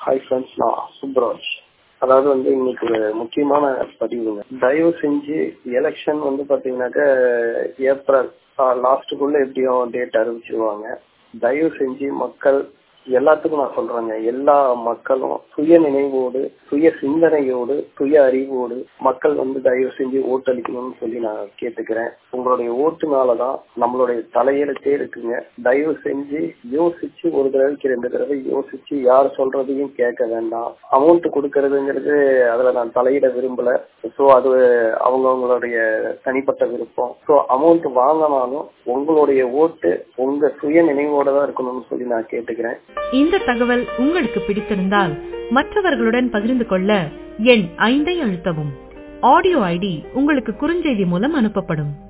hi friends நான் சுப்ராஜ் அதாவது வந்து இன்னைக்கு ஒரு முக்கியமான பதிவுங்க தயவு செஞ்சு எலெக்ஷன் வந்து பாத்தீங்கன்னாக்க ஏப்ரல் லாஸ்ட்டுக்குள்ள எப்படியும் டேட் அறிவிச்சிருவாங்க தயவு செஞ்சு மக்கள் எல்லாத்துக்கும் நான் சொல்றேங்க எல்லா மக்களும் சுய நினைவோடு சுய சிந்தனையோடு சுய அறிவோடு மக்கள் வந்து தயவு செஞ்சு ஓட்டளிக்கணும்னு சொல்லி நான் கேட்டுக்கிறேன் உங்களுடைய ஓட்டுனாலதான் நம்மளுடைய தலையெழுத்தே இருக்குங்க தயவு செஞ்சு யோசிச்சு ஒரு தடவைக்கு ரெண்டு தடவை யோசிச்சு யார் சொல்றதையும் கேட்க வேண்டாம் அமௌண்ட் கொடுக்கறதுங்கிறது அதுல நான் தலையிட விரும்பல ஸோ அது அவங்கவுங்களுடைய தனிப்பட்ட விருப்பம் ஸோ அமௌண்ட் வாங்கினாலும் உங்களுடைய ஓட்டு உங்க சுய நினைவோட தான் இருக்கணும்னு சொல்லி நான் கேட்டுக்கிறேன் இந்த தகவல் உங்களுக்கு பிடித்திருந்தால் மற்றவர்களுடன் பகிர்ந்து கொள்ள எண் ஐந்தை அழுத்தவும் ஆடியோ ஐடி உங்களுக்கு குறுஞ்செய்தி மூலம் அனுப்பப்படும்